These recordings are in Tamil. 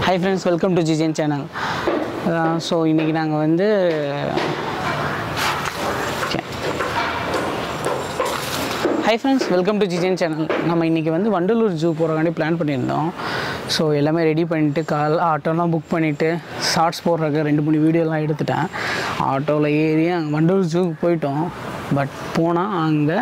high friends welcome to GGN channel so இன்றைக்கி நாங்கள் வந்து hi friends welcome to GGN channel நம்ம இன்றைக்கி வந்து வண்டலூர் ஜூ போகிறக்காண்டி பிளான் பண்ணியிருந்தோம் ஸோ எல்லாமே ரெடி பண்ணிவிட்டு கால் ஆட்டோலாம் புக் பண்ணிவிட்டு ஷார்ட்ஸ் போடுறதுக்கு ரெண்டு மூணு வீடியோலாம் எடுத்துட்டேன் ஆட்டோவில் ஏறி அங்கே வண்டலூர் ஜூக்கு போயிட்டோம் பட் போனால் அங்கே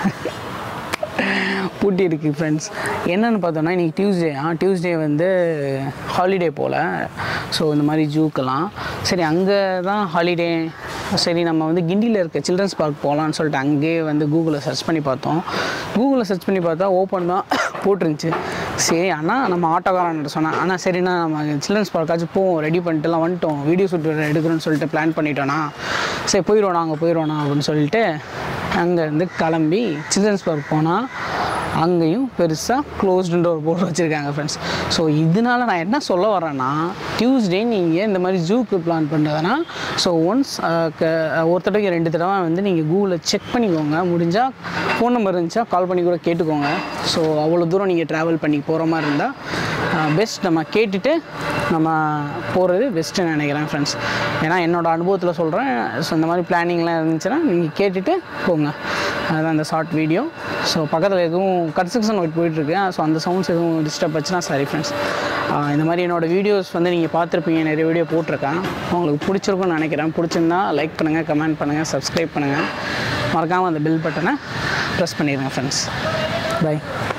பூட்டி இருக்கு ஃப்ரெண்ட்ஸ் என்னென்னு பார்த்தோன்னா இன்றைக்கி டியூஸ்டே ஆ டியூஸ்டே வந்து ஹாலிடே போல் ஸோ இந்த மாதிரி ஜூக்கெல்லாம் சரி அங்கே தான் ஹாலிடே சரி நம்ம வந்து கிண்டியில் இருக்க சில்ட்ரன்ஸ் பார்க் போகலான்னு சொல்லிட்டு அங்கேயே வந்து கூகுளில் சர்ச் பண்ணி பார்த்தோம் கூகுளில் சர்ச் பண்ணி பார்த்தா ஓப்பன் தான் போட்டிருந்துச்சு சரி அண்ணா நம்ம ஆட்டோக்காரன் சொன்னேன் ஆனால் சரிண்ணா நம்ம சில்ட்ரன்ஸ் பார்க்காச்சும் போவோம் ரெடி பண்ணிட்டுலாம் வந்துட்டோம் வீடியோ ஷூட் எடுக்கிறோன்னு சொல்லிட்டு பிளான் பண்ணிட்டோண்ணா சரி போயிடுவோண்ணா அங்கே போயிடுவோண்ணா அப்படின்னு சொல்லிட்டு அங்கேருந்து கிளம்பி சில்ட்ரன்ஸ் பார்க் போனால் அங்கேயும் பெருசாக க்ளோஸ்டு டோர் போட்டு வச்சுருக்காங்க ஃப்ரெண்ட்ஸ் ஸோ இதனால நான் என்ன சொல்ல வரேன்னா டியூஸ்டே நீங்கள் இந்த மாதிரி ஜூக்கு பிளான் பண்ணுறதுனா ஸோ ஒன்ஸ் ஒரு தடவைக்கு ரெண்டு தடவை வந்து நீங்கள் கூகுளில் செக் பண்ணிக்கோங்க முடிஞ்சால் ஃபோன் நம்பர் இருந்துச்சா கால் பண்ணி கூட கேட்டுக்கோங்க ஸோ அவ்வளோ தூரம் நீங்கள் ட்ராவல் பண்ணி போகிற மாதிரி இருந்தால் பெஸ்ட் நம்ம கேட்டுட்டு நம்ம போகிறது பெஸ்ட்டுன்னு நினைக்கிறேன் ஃப்ரெண்ட்ஸ் ஏன்னா என்னோடய அனுபவத்தில் சொல்கிறேன் ஸோ இந்த மாதிரி பிளானிங்லாம் இருந்துச்சுன்னா நீங்கள் கேட்டுட்டு போங்க அதுதான் இந்த ஷார்ட் வீடியோ ஸோ பக்கத்தில் எதுவும் கன்ஸ்ட்ரக்ஷன் ஒர்க் போயிட்டுருக்கு ஸோ அந்த சவுண்ட்ஸ் எதுவும் டிஸ்டர்ப் ஆச்சுன்னா சாரி ஃப்ரெண்ட்ஸ் இந்த மாதிரி என்னோடய வீடியோஸ் வந்து நீங்கள் பார்த்துருப்பீங்க நிறைய வீடியோ போட்டிருக்கேன் உங்களுக்கு பிடிச்சிருக்கும்னு நினைக்கிறேன் பிடிச்சிருந்தா லைக் பண்ணுங்கள் கமெண்ட் பண்ணுங்கள் சப்ஸ்கிரைப் பண்ணுங்கள் மறக்காமல் அந்த பில் பட்டனை ப்ரெஸ் பண்ணிடுங்க ஃப்ரெண்ட்ஸ் பை